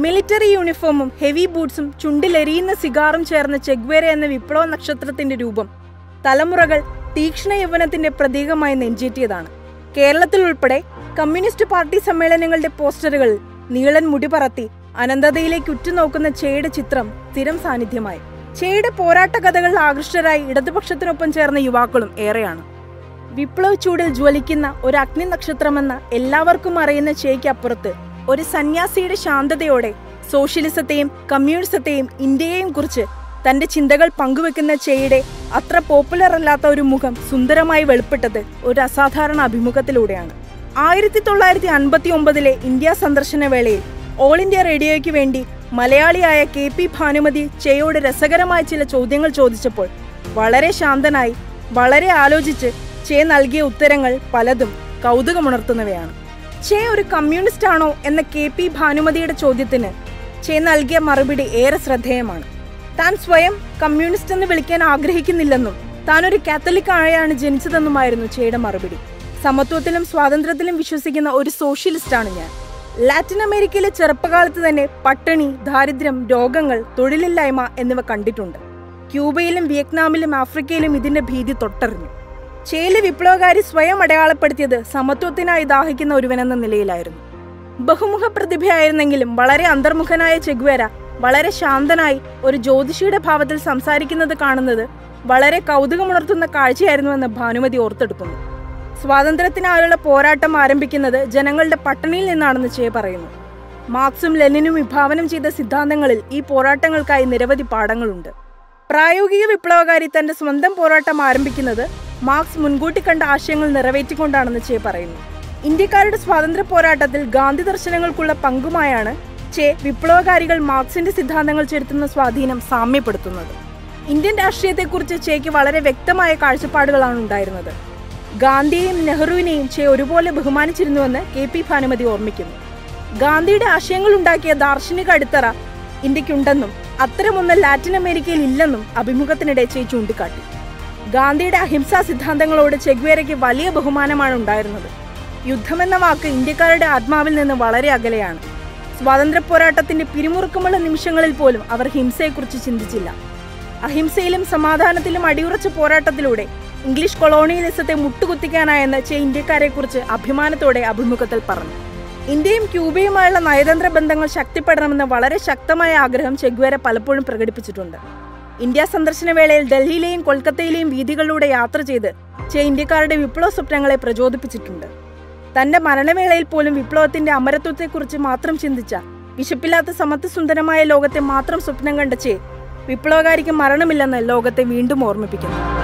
military യൂണിഫോമും heavy ബൂട്ട്സും ചുണ്ടിലെരിയുന്ന സിഗാറും ചേർന്ന Che Guevara എന്ന വിപ്ലവ നക്ഷത്രത്തിന്റെ രൂപം തലമുറകൾ തീക്ഷ്ണ യൗവനത്തിന്റെ പ്രതീകമായി നെഞ്ചേറ്റിയതാണ് കേരളത്തിൽ ഉൾപ്പെടെ കമ്മ്യൂണിസ്റ്റ് പാർട്ടി സമ്മേളനങ്ങളുടെ പോസ്റ്ററുകൾ നീളൻ മുടി പറത്തി അനന്തതയിലേക്ക് ഉറ്റുനോക്കുന്ന ചേയുടെ ചിത്രം സ്ഥിരം സാന്നിധ്യമായി ചേയുടെ പോരാട്ട കഥകളിൽ ആകൃഷ്ടരായി ഇടതുപക്ഷത്തിനൊപ്പം ചേർന്ന യുവാക്കളും ഏറെയാണ് വിപ്ലവ ചൂടിൽ ജ്വലിക്കുന്ന ഒരു അഗ്നി നക്ഷത്രമെന്ന എല്ലാവർക്കും അറിയുന്ന ചേയ്ക്ക് അപ്പുറത്ത് ഒരു സന്യാസിയുടെ ശാന്തതയോടെ സോഷ്യലിസത്തെയും കമ്മ്യൂണിസത്തെയും ഇന്ത്യയെയും കുറിച്ച് തന്റെ ചിന്തകൾ പങ്കുവെക്കുന്ന ചേയുടെ അത്ര പോപ്പുലർ അല്ലാത്ത ഒരു മുഖം സുന്ദരമായി വെളിപ്പെട്ടത് ഒരു അസാധാരണ അഭിമുഖത്തിലൂടെയാണ് ആയിരത്തി തൊള്ളായിരത്തി അൻപത്തി ഒമ്പതിലെ ഇന്ത്യ സന്ദർശന വേളയിൽ ഓൾ ഇന്ത്യ റേഡിയോയ്ക്ക് വേണ്ടി മലയാളിയായ കെ പി ഭാനുമതി ചേയോട് രസകരമായ ചില ചോദ്യങ്ങൾ ചോദിച്ചപ്പോൾ വളരെ ശാന്തനായി വളരെ ആലോചിച്ച് ചേ നൽകിയ ഉത്തരങ്ങൾ പലതും കൗതുകമുണർത്തുന്നവയാണ് ചേ ഒരു കമ്മ്യൂണിസ്റ്റ് ആണോ എന്ന കെ പി ഭാനുമതിയുടെ ചോദ്യത്തിന് ചേ നൽകിയ മറുപടി ഏറെ ശ്രദ്ധേയമാണ് താൻ സ്വയം കമ്മ്യൂണിസ്റ്റ് എന്ന് വിളിക്കാൻ ആഗ്രഹിക്കുന്നില്ലെന്നും താൻ ഒരു കാത്തലിക് ആയാണ് ജനിച്ചതെന്നുമായിരുന്നു ചേയുടെ മറുപടി സമത്വത്തിലും സ്വാതന്ത്ര്യത്തിലും വിശ്വസിക്കുന്ന ഒരു സോഷ്യലിസ്റ്റാണ് ഞാൻ ലാറ്റിൻ അമേരിക്കയിലെ ചെറുപ്പകാലത്ത് തന്നെ പട്ടിണി ദാരിദ്ര്യം രോഗങ്ങൾ തൊഴിലില്ലായ്മ എന്നിവ കണ്ടിട്ടുണ്ട് ക്യൂബയിലും വിയറ്റ്നാമിലും ആഫ്രിക്കയിലും ഇതിന്റെ ഭീതി തൊട്ടറിഞ്ഞു ചേലി വിപ്ലവകാരി സ്വയം അടയാളപ്പെടുത്തിയത് സമത്വത്തിനായി ദാഹിക്കുന്ന ഒരുവനെന്ന നിലയിലായിരുന്നു ബഹുമുഖ പ്രതിഭയായിരുന്നെങ്കിലും വളരെ അന്തർമുഖനായ ചെഗ്വേര വളരെ ശാന്തനായി ഒരു ജ്യോതിഷിയുടെ ഭാവത്തിൽ സംസാരിക്കുന്നത് കാണുന്നത് വളരെ കൗതുകമുണർത്തുന്ന കാഴ്ചയായിരുന്നുവെന്ന് ഭാനുമതി ഓർത്തെടുക്കുന്നു സ്വാതന്ത്ര്യത്തിനായുള്ള പോരാട്ടം ആരംഭിക്കുന്നത് ജനങ്ങളുടെ പട്ടിണിയിൽ നിന്നാണെന്ന് ചേ പറയുന്നു മാർക്സും ലെനിനും വിഭാവനം ചെയ്ത സിദ്ധാന്തങ്ങളിൽ ഈ പോരാട്ടങ്ങൾക്കായി നിരവധി പാഠങ്ങളുണ്ട് പ്രായോഗിക വിപ്ലവകാരി തന്റെ സ്വന്തം പോരാട്ടം ആരംഭിക്കുന്നത് മാർക്സ് മുൻകൂട്ടി കണ്ട ആശയങ്ങൾ നിറവേറ്റിക്കൊണ്ടാണെന്ന് ചേ പറയുന്നു ഇന്ത്യക്കാരുടെ സ്വാതന്ത്ര്യ പോരാട്ടത്തിൽ ഗാന്ധി ദർശനങ്ങൾക്കുള്ള പങ്കുമായാണ് ചെ വിപ്ലവകാരികൾ മാർക്സിന്റെ സിദ്ധാന്തങ്ങൾ ചെലുത്തുന്ന സ്വാധീനം സാമ്യപ്പെടുത്തുന്നത് ഇന്ത്യൻ രാഷ്ട്രീയത്തെക്കുറിച്ച് ചേക്ക് വളരെ വ്യക്തമായ കാഴ്ചപ്പാടുകളാണ് ഉണ്ടായിരുന്നത് ഗാന്ധിയെയും നെഹ്റുവിനെയും ചെ ഒരുപോലെ ബഹുമാനിച്ചിരുന്നുവെന്ന് കെ പി ഭാനുമതി ഓർമ്മിക്കുന്നു ഗാന്ധിയുടെ ആശയങ്ങൾ ഉണ്ടാക്കിയ ദാർശനിക അടിത്തറ ഇന്ത്യക്കുണ്ടെന്നും അത്തരമൊന്ന് ലാറ്റിൻ അമേരിക്കയിൽ ഇല്ലെന്നും അഭിമുഖത്തിനിടെ ചെ ചൂണ്ടിക്കാട്ടി ഗാന്ധിയുടെ അഹിംസാ സിദ്ധാന്തങ്ങളോട് ചെഗ്വേരയ്ക്ക് വലിയ ബഹുമാനമാണ് ഉണ്ടായിരുന്നത് യുദ്ധമെന്ന വാക്ക് ഇന്ത്യക്കാരുടെ ആത്മാവിൽ നിന്ന് വളരെ അകലെയാണ് സ്വാതന്ത്ര്യ പോരാട്ടത്തിന്റെ പിരിമുറുക്കമുള്ള നിമിഷങ്ങളിൽ പോലും അവർ ഹിംസയെക്കുറിച്ച് ചിന്തിച്ചില്ല അഹിംസയിലും സമാധാനത്തിലും അടിയുറച്ച പോരാട്ടത്തിലൂടെ ഇംഗ്ലീഷ് കൊളോണിയലിസത്തെ മുട്ടുകുത്തിക്കാനായെന്ന് ചെ ഇന്ത്യക്കാരെക്കുറിച്ച് അഭിമാനത്തോടെ അഭിമുഖത്തിൽ പറഞ്ഞു ഇന്ത്യയും ക്യൂബയുമായുള്ള നയതന്ത്ര ബന്ധങ്ങൾ ശക്തിപ്പെടണമെന്ന് വളരെ ശക്തമായ ആഗ്രഹം ചെഗ്വേര പലപ്പോഴും പ്രകടിപ്പിച്ചിട്ടുണ്ട് ഇന്ത്യ സന്ദർശന വേളയിൽ ഡൽഹിയിലെയും കൊൽക്കത്തയിലെയും വീതികളിലൂടെ യാത്ര ചെയ്ത് ചെ ഇന്ത്യക്കാരുടെ വിപ്ലവ സ്വപ്നങ്ങളെ പ്രചോദിപ്പിച്ചിട്ടുണ്ട് തന്റെ മരണവേളയിൽ പോലും വിപ്ലവത്തിന്റെ അമരത്വത്തെക്കുറിച്ച് മാത്രം ചിന്തിച്ച വിശപ്പില്ലാത്ത സമത്വസുന്ദരമായ ലോകത്തെ മാത്രം സ്വപ്നം കണ്ട ചേ വിപ്ലവകാരിക്ക് മരണമില്ലെന്ന് ലോകത്തെ വീണ്ടും ഓർമ്മിപ്പിക്കുന്നു